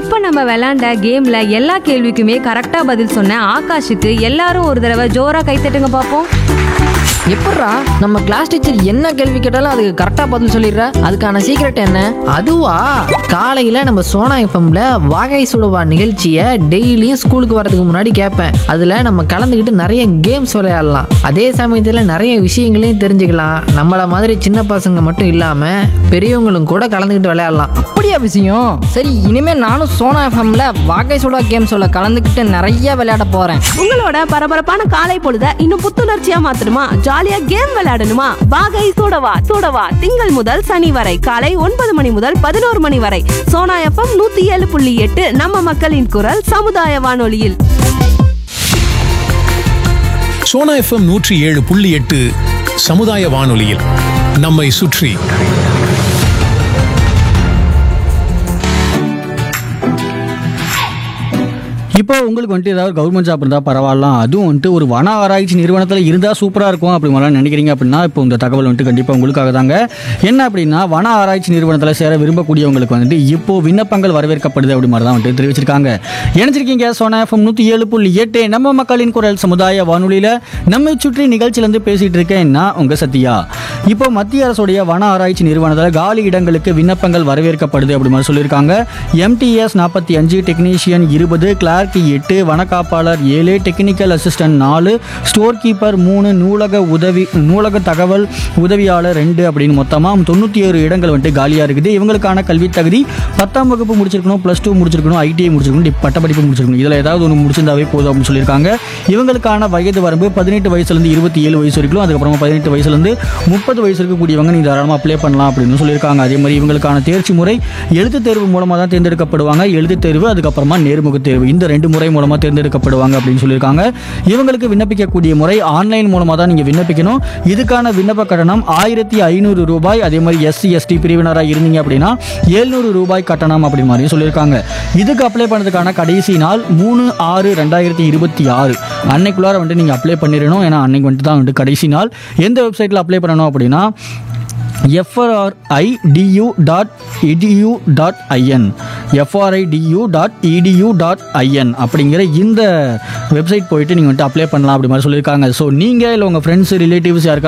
இப்ப நம்ம விளையாண்ட கேம்ல எல்லா கேள்விக்குமே கரெக்டா பதில் சொன்ன ஆகாஷுக்கு எல்லாரும் ஒரு தடவை ஜோரா கைத்தட்டுங்க பாப்போம் எப்பட்றா நம்ம கிளாஸ் டீச்சர் என்ன கேள்வி கேட்டாலும் அதுக்கு கரெக்டாக பதில் சொல்லிடுற அதுக்கான சீக்ரெட் என்ன அதுவா காலையில நம்ம சோனா எஃப்எம்ல வாகை சுடுவா நிகழ்ச்சியை டெய்லியும் ஸ்கூலுக்கு வரதுக்கு முன்னாடி கேட்பேன் அதுல நம்ம கலந்துக்கிட்டு நிறைய கேம்ஸ் விளையாடலாம் அதே சமயத்துல நிறைய விஷயங்களையும் தெரிஞ்சுக்கலாம் நம்மள மாதிரி சின்ன பசங்க மட்டும் இல்லாம பெரியவங்களும் கூட கலந்துக்கிட்டு விளையாடலாம் அப்படியா விஷயம் சரி இனிமே நானும் சோனா எஃப்எம்ல வாகை சுடா கேம்ஸோட கலந்துக்கிட்டு நிறைய விளையாட போறேன் உங்களோட பரபரப்பான காலை பொழுத இன்னும் புத்துணர்ச்சியா மாத்தணுமா ஜாலியா கேம் விளையாடணுமா வாகை சூடவா சூடவா திங்கள் முதல் சனி வரை காலை ஒன்பது மணி முதல் பதினோரு மணி வரை சோனா எஃப்எம் நூத்தி ஏழு புள்ளி எட்டு நம்ம மக்களின் குரல் சமுதாய வானொலியில் சோனா எஃப்எம் நூற்றி ஏழு புள்ளி எட்டு சமுதாய வானொலியில் நம்மை சுற்றி இப்போ உங்களுக்கு வந்துட்டு ஏதாவது கவர்மெண்ட் ஜாப் இருந்தால் பரவாயில்லாம் அதுவும் வந்துட்டு ஒரு வன ஆராய்ச்சி நிறுவனத்தில் இருந்தால் சூப்பராக இருக்கும் அப்படி மாதிரிலாம் நினைக்கிறீங்க அப்படின்னா இப்போ இந்த தகவல் வந்துட்டு கண்டிப்பாக உங்களுக்காக தாங்க என்ன அப்படின்னா வன ஆராய்ச்சி நிறுவனத்தில் சேர விரும்பக்கூடியவங்களுக்கு வந்துட்டு இப்போ விண்ணப்பங்கள் வரவேற்கப்படுது அப்படி மாதிரி தான் வந்துட்டு தெரிவிச்சிருக்காங்க இணைச்சிருக்கீங்க சோனா எஃப்எம் நூற்றி ஏழு புள்ளி எட்டு நம்ம மக்களின் குரல் சமுதாய வானொலியில் நம்மை சுற்றி நிகழ்ச்சியிலேருந்து பேசிகிட்டு இருக்கேன் நான் உங்கள் சத்யா இப்போ மத்திய அரசுடைய வன ஆராய்ச்சி நிறுவனத்தில் காலி இடங்களுக்கு விண்ணப்பங்கள் வரவேற்கப்படுது அப்படி மாதிரி சொல்லியிருக்காங்க எம்டிஎஸ் நாற்பத்தி அஞ்சு டெக்னீஷியன் இருபது கிளார்க் எட்டு வனக்காப்பாளர் ஏழு டெக்னிக்கல் அசிஸ்டன்ட் நாலு ஸ்டோர் கீப்பர் மூணு நூலக உதவி நூலக தகவல் உதவியாளர் ரெண்டு அப்படின்னு மொத்தமாக தொண்ணூற்றி ஏழு இடங்கள் வந்துட்டு காலியாக இருக்குது இவங்களுக்கான கல்வி தகுதி பத்தாம் வகுப்பு முடிச்சிருக்கணும் ப்ளஸ் டூ முடிச்சிருக்கணும் ஐடிஐ முடிச்சிருக்கணும் டி- பட்டப்படிப்பு முடிச்சிருக்கணும் இதில் ஏதாவது ஒன்று முடிச்சிருந்தாவே போதும் அப்படின்னு சொல்லியிருக்காங்க இவங்களுக்கான வயது வரம்பு பதினெட்டு வயசுலேருந்து இருபத்தி ஏழு வயசு வரைக்கும் அதுக்கப்புறமா பதினெட்டு வயசுலேருந்து முப்பது வயசு இருக்கக்கூடியவங்க நீங்கள் தாராளமாக அப்ளை பண்ணலாம் அப்படின்னு சொல்லியிருக்காங்க அதே மாதிரி இவங்களுக்கான தேர்ச்சி முறை எழுத்து தேர்வு மூலமாக தான் தேர்ந்தெடுக்கப்படுவாங்க எழுத்து தேர்வு அதுக்கப்புறமா நேர்முக தேர்வு இந்த ரெண்டு முறை மூலமாக தேர்ந்தெடுக்கப்படுவாங்க அப்படின்னு சொல்லியிருக்காங்க இவங்களுக்கு விண்ணப்பிக்கக்கூடிய முறை ஆன்லைன் மூலமாக தான் நீங்கள் விண்ணப்பிக்கணும் இதுக்கான விண்ணப்ப கட்டணம் ஆயிரத்தி ஐநூறு ரூபாய் அதே மாதிரி எஸ்சி எஸ்டி பிரிவினராக இருந்தீங்க அப்படின்னா எழுநூறு ரூபாய் கட்டணம் அப்படி மாதிரி சொல்லியிருக்காங்க இதுக்கு அப்ளை பண்ணதுக்கான கடைசி நாள் மூணு ஆறு ரெண்டாயிரத்தி இருபத்தி ஆறு அன்னைக்குள்ளார வந்துட்டு நீங்கள் அப்ளை பண்ணிடணும் ஏன்னா அன்னைக்கு வந்துட்டு தான் வந்துட்டு கடைசி நாள் எந்த வெப்சைட்டில் அப்ளை பண்ணணும் அப்படின்னா FRIDU dot EDU dot IN FRIDU dot EDU dot IN அப்படிங்கிற இந்த வெப்சைட் போயிட்டு நீங்கள் வந்துட்டு அப்ளை பண்ணலாம் அப்படி மாதிரி சொல்லியிருக்காங்க ஸோ நீங்கள் இல்லை உங்கள் ஃப்ரெண்ட்ஸ் ரிலேட்டிவ்ஸ் யாருக்கா